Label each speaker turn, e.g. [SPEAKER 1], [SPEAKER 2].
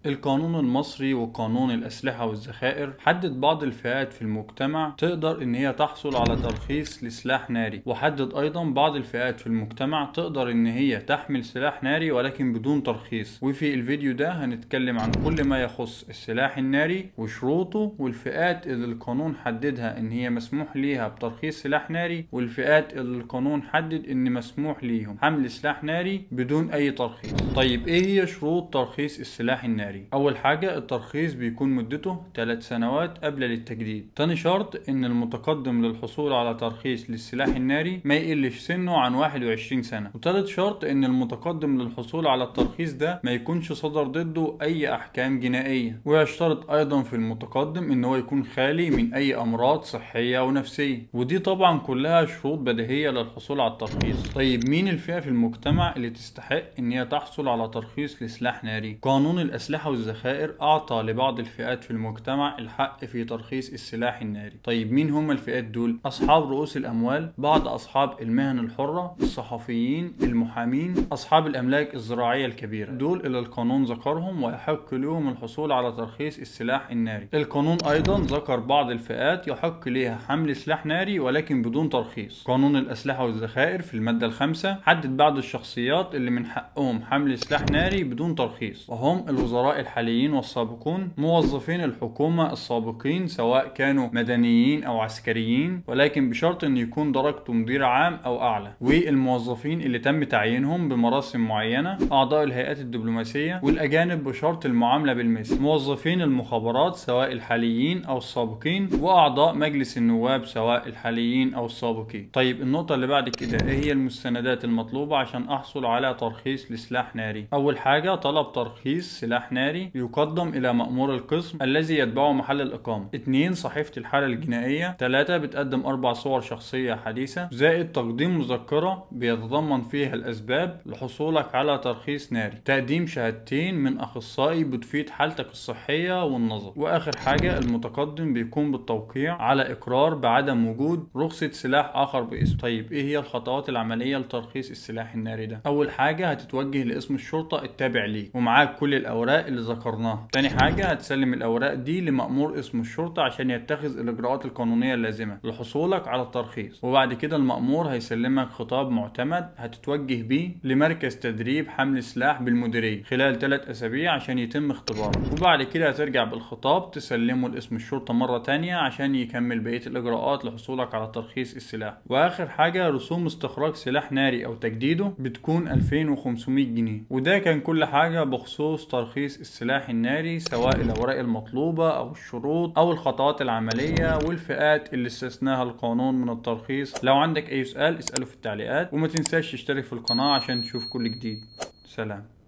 [SPEAKER 1] القانون المصري وقانون الأسلحة والذخائر حدد بعض الفئات في المجتمع تقدر إن هي تحصل على ترخيص لسلاح ناري وحدد أيضا بعض الفئات في المجتمع تقدر إن هي تحمل سلاح ناري ولكن بدون ترخيص وفي الفيديو ده هنتكلم عن كل ما يخص السلاح الناري وشروطه والفئات اللي القانون حددها إن هي مسموح ليها بترخيص سلاح ناري والفئات اللي القانون حدد إن مسموح ليهم حمل سلاح ناري بدون أي ترخيص طيب إيه هي شروط ترخيص السلاح الناري اول حاجة الترخيص بيكون مدته 3 سنوات قبل للتجديد تاني شرط ان المتقدم للحصول على ترخيص للسلاح الناري ما يقلش سنه عن 21 سنة وتالت شرط ان المتقدم للحصول على الترخيص ده ما يكونش صدر ضده اي احكام جنائية ويشترط ايضا في المتقدم ان هو يكون خالي من اي امراض صحية ونفسية ودي طبعا كلها شروط بديهية للحصول على الترخيص طيب مين الفئة في المجتمع اللي تستحق ان هي تحصل على ترخيص لسلاح ناري قانون الاسلحة والذخائر أعطى لبعض الفئات في المجتمع الحق في ترخيص السلاح الناري طيب مين هم الفئات دول؟ أصحاب رؤوس الأموال بعض أصحاب المهن الحرة الصحفيين المحامين أصحاب الأملاك الزراعية الكبيرة دول اللي القانون ذكرهم ويحق لهم الحصول على ترخيص السلاح الناري القانون أيضا ذكر بعض الفئات يحق ليها حمل سلاح ناري ولكن بدون ترخيص قانون الأسلحة والذخائر في المادة الخامسة حدد بعض الشخصيات اللي من حقهم حمل سلاح ناري بدون ترخيص وهم الوزراء الحاليين والسابقون موظفين الحكومة السابقين سواء كانوا مدنيين أو عسكريين ولكن بشرط أن يكون درجته مدير عام أو أعلى والموظفين اللي تم تعيينهم بمراسم معينة أعضاء الهيئات الدبلوماسية والأجانب بشرط المعاملة بالمثل موظفين المخابرات سواء الحاليين أو السابقين وأعضاء مجلس النواب سواء الحاليين أو السابقين طيب النقطة اللي بعد كده إيه هي المستندات المطلوبة عشان أحصل على ترخيص لسلاح ناري أول حاجة طلب ترخيص سلاح ناري يقدم إلى مأمور القسم الذي يتبعه محل الإقامة اتنين صحيفة الحالة الجنائية تلاتة بتقدم أربع صور شخصية حديثة زائد تقديم مذكرة بيتضمن فيها الأسباب لحصولك على ترخيص ناري تقديم شهادتين من أخصائي بتفيد حالتك الصحية والنظر وآخر حاجة المتقدم بيكون بالتوقيع على إقرار بعدم وجود رخصة سلاح آخر باسمه طيب إيه هي الخطوات العملية لترخيص السلاح الناري ده أول حاجة هتتوجه لاسم الشرطة التابع ليك ومعاك كل الأوراق اللي ذكرناها تاني حاجة هتسلم الأوراق دي لمأمور اسم الشرطة عشان يتخذ الإجراءات القانونية اللازمة لحصولك على الترخيص وبعد كده المأمور هيسلمك خطاب معتمد هتتوجه بيه لمركز تدريب حمل سلاح بالمديرية خلال ثلاث أسابيع عشان يتم اختبارك وبعد كده هترجع بالخطاب تسلمه لاسم الشرطة مرة تانية عشان يكمل بقية الإجراءات لحصولك على ترخيص السلاح وآخر حاجة رسوم استخراج سلاح ناري أو تجديده بتكون 2500 جنيه وده كان كل حاجة بخصوص ترخيص السلاح الناري سواء الأوراق المطلوبة أو الشروط أو الخطوات العملية والفئات اللي استثناها القانون من الترخيص لو عندك أي سؤال اسأله في التعليقات وما تنساش تشترك في القناة عشان تشوف كل جديد سلام